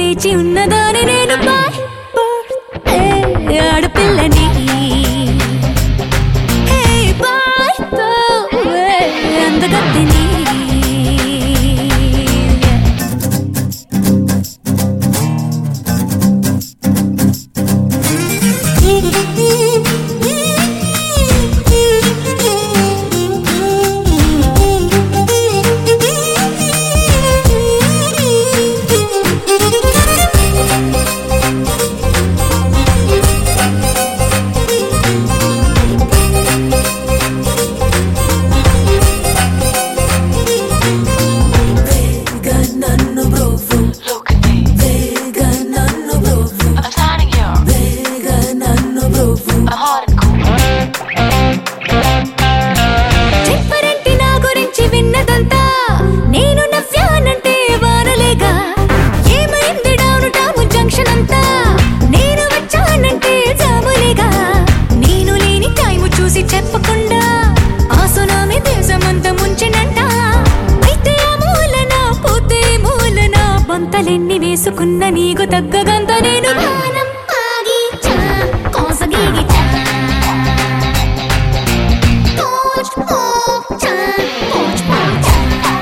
వేచి ఉన్నదాని నేను బాయ్ ఏ ఆడపిల్లని హే బాయ్ తో అందగత్తిని Look at me. I'm signing you. I'm hot and cool. చెప్పరంటి నా గురించి విన్నదంతా నేను నవ్వానంటే వానలేగా ఏమైంది డౌన్ టౌన్ జంక్షన్ అంతా నేను వచ్చానంటే జాములేగా నేను లేని టైము చూసి చెప్పకుండా ఆ సునామీ దేశమంతా ముంచెనంట అయితే ఆ మూలన పోతే మూలన బొంతలెన్ని వేసుకున్న నీకు తగ్గగంత నేను గానం ఆగిచా, కోసగిగిచా. Poch, pocha, poch, pocha.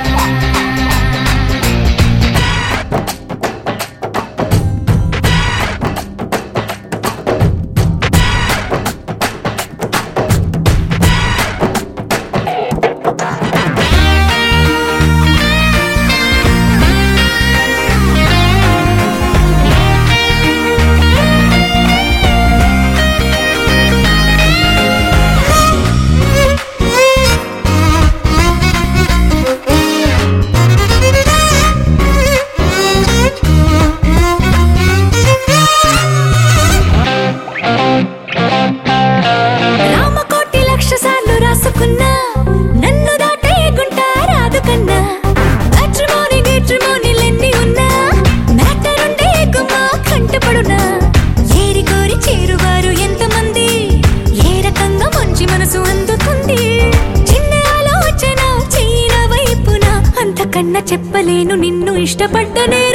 Ramakoti లక్ష సార్లు రాసుకున్నా నన్ను దాటే గుంట రాదు కన్నా మ్యాట్రిమోని గేట్రిమోనిలెన్ని ఉన్నా మ్యాటరుండే గుమ్మా కంటపడునా ఏరి కోరి చేరువారు ఎంతమంది ఏ రకంగా మంచి మనసు అందుతుంది చిన్న ఆలోచన చైన వైపున అంతకన్నా చెప్పలేను నిన్ను ఇష్టపడ్డ నేను